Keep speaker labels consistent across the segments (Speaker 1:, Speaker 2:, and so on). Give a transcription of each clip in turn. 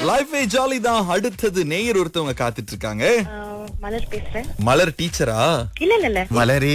Speaker 1: லைஃபே ஜாலி தான் அடுத்தது நேயர் ஒருத்தவங்க காத்துட்டு இருக்காங்க
Speaker 2: ஆஹ் மலர் பேசுறேன்
Speaker 1: மலர் டீச்சரா
Speaker 2: இல்ல இல்ல இல்ல
Speaker 3: மலரே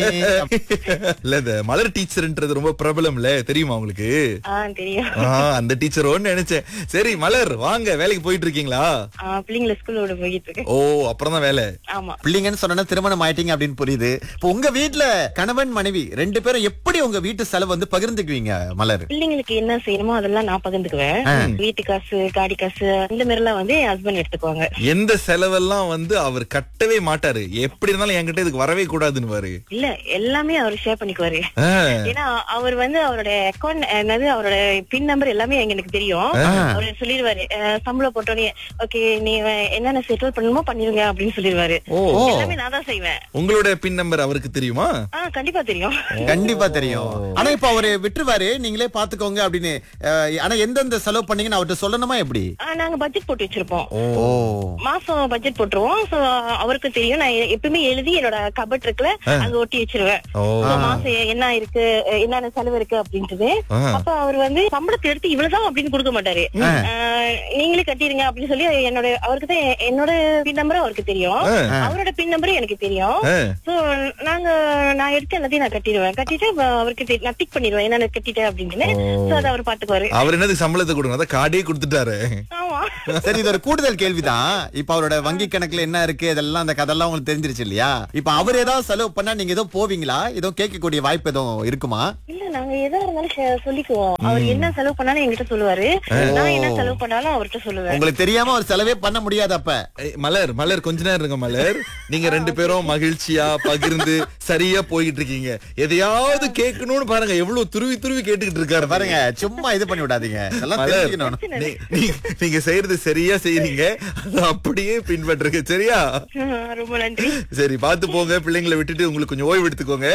Speaker 1: இல்ல இந்த மலர் டீச்சர்ன்றது ரொம்ப பிரபலம்ல தெரியுமா உங்களுக்கு
Speaker 2: ஆ தெரியும்
Speaker 1: ஆ, அந்த டீச்சரோன்னு நினைச்சேன் சரி மலர் வாங்க வேலைக்கு போயிட்டு இருக்கீங்களா
Speaker 2: ஆஹ் பிள்ளைங்களை ஸ்கூலோட போயிட்டு இருக்கு
Speaker 1: ஓ அப்புறம் தான் வேலை
Speaker 2: ஆமா
Speaker 3: பிள்ளைங்கன்னு சொன்னா திருமணம் ஆயிட்டீங்க அப்படின்னு புரியுது இப்போ உங்க வீட்ல கணவன் மனைவி ரெண்டு பேரும் எப்படி உங்க வீட்டு செலவு வந்து பகிர்ந்துக்குவீங்க மலர்
Speaker 2: பிள்ளைங்களுக்கு என்ன செய்யணுமோ அதெல்லாம் நான் பகிர்ந்துக்குவேன் வீட்டு காசு காடி காசு இந்த மாதிரி எல்லாம் வந்து என் ஹஸ்பண்ட் எடுத்துக்குவாங்க
Speaker 1: எந்த செலவெல்லாம் வந்து அவர் கட்டவே மாட்டாரு எப்படி இருந்தாலும் என்கிட்ட இதுக்கு வரவே கூடாதுன்னு பாரு
Speaker 2: இல்ல எல்லாமே அவர் ஷேர் பண்ணிக்குவாரு
Speaker 1: ஆ,
Speaker 2: ஏன்னா அவர் வந்து அவரோட அக்கௌண்ட் என்னது அவரோட பின் நம்பர் எல்லாமே எங்க எனக்கு தெரியும் அவர் சொல்லிடுவாரு அஹ், சம்பளம் போட்டோன்னே ஓகே நீ என்னென்ன செட்டில் பண்ணணுமோ பண்ணிருங்க அப்படின்னு சொல்லிடுவாரு
Speaker 1: ஓ
Speaker 2: எல்லாமே நான் தான் செய்வேன்
Speaker 1: உங்களோட பின் நம்பர் அவருக்கு தெரியுமா
Speaker 2: ஆ கண்டிப்பா தெரியும்
Speaker 3: கண்டிப்பா தெரியும் ஆனா இப்ப அவரு விட்டுருவாரு நீங்களே பாத்துக்கோங்க அப்படின்னு அஹ், ஆனா எந்தெந்த செலவு பண்ணீங்கன்னு அவர்கிட்ட சொல்லணுமா எப்படி
Speaker 2: ஆ, நாங்க பட்ஜெட் போட்டு வச்சிருப்போம்
Speaker 3: ஓ
Speaker 2: மாசம் பட்ஜெட் போட்டுருவோம் சோ அவருக்கு தெரியும் நான் எ- எப்பவுமே எழுதி என்னோட கபட் இருக்குல அங்க ஒட்டி வச்சிருவேன்
Speaker 1: ஓ
Speaker 2: So, மாசம் எ- என்ன இருக்கு அஹ் என்னென்ன செலவு இருக்கு அப்படின்றது
Speaker 1: ஆ.
Speaker 2: அப்ப அவர் வந்து சம்பளத்தை எடுத்து இவ்வளவுதான் அப்படின்னு கொடுக்க மாட்டாரு அஹ், நீங்களே கட்டிருங்க அப்படின்னு சொல்லி என்னோட அவருக்கு தான் எ- என்னோட பின் நம்பரும் அவருக்கு தெரியும் அவரோட பின் நம்பரும் எனக்கு தெரியும்
Speaker 1: ஆ.
Speaker 2: சோ நாங்க நான் எடுத்து எல்லாத்தையும் நான் கட்டிடுவேன் கட்டிட்டு அவ- அவருக்கு தெ- நான் டிக் பண்ணிடுவேன் என்னென்ன கட்டிட்டேன் அப்படின்னு சோ அதை அவர் பாத்துக்குவாரு
Speaker 1: அவர் என்னது சம்பளத்தை கொடுங்க அதான் கார்டே கொடுத்துட்டாரு
Speaker 2: ஆமா
Speaker 3: சரி இது ஒரு கூடுதல் கேள்விதான் இப்ப அவரோட வங்கி கணக்குல என்ன இருக்கு இதெல்லாம் அந்த கதெல்லாம் உங்களுக்கு தெரிஞ்சிருச்சு இல்லையா இப்ப அவர் ஏதாவது செலவு பண்ணா நீங்க ஏதோ போவீங்களா ஏதோ கேட்கக்கூடிய வாய்ப்பு எதுவும் இருக்குமா
Speaker 2: இல்ல நாங்க எதா இருந்தாலும் share சொல்லிக்குவோம் அவர் என்ன செலவு பண்ணாலும் என்கிட்ட சொல்லுவாரு நான் என்ன செலவு பண்ணாலும் அவர்கிட்ட சொல்லுவேன்
Speaker 3: உங்களுக்கு தெரியாம ஒரு செலவே பண்ண முடியாது அப்ப
Speaker 1: ஏய், மலர் மலர் கொஞ்ச நேரம் இருங்க மலர் நீங்க ரெண்டு பேரும் மகிழ்ச்சியா பகிர்ந்து சரியா போய்கிட்டு இருக்கீங்க எதையாவது கேட்கணும்னு பாருங்க எவ்வளவு துருவி துருவி கேட்டுக்கிட்டு இருக்காரு
Speaker 3: பாருங்க சும்மா இது பண்ணி விடாதீங்க இதெல்லாம்
Speaker 1: மலர்
Speaker 3: தெரிஞ்சுக்கணும்
Speaker 1: நீ- நீ- நீங்க செய்யறது சரியா செய்றீங்க அதை அப்படியே பின்பற்றுங்க சரியா
Speaker 2: ரொம்ப நன்றி
Speaker 1: சரி பாத்து போங்க பிள்ளைங்களை விட்டுட்டு உங்களுக்கு கொஞ்சம் ஓய்வு எடுத்துக்கோங்க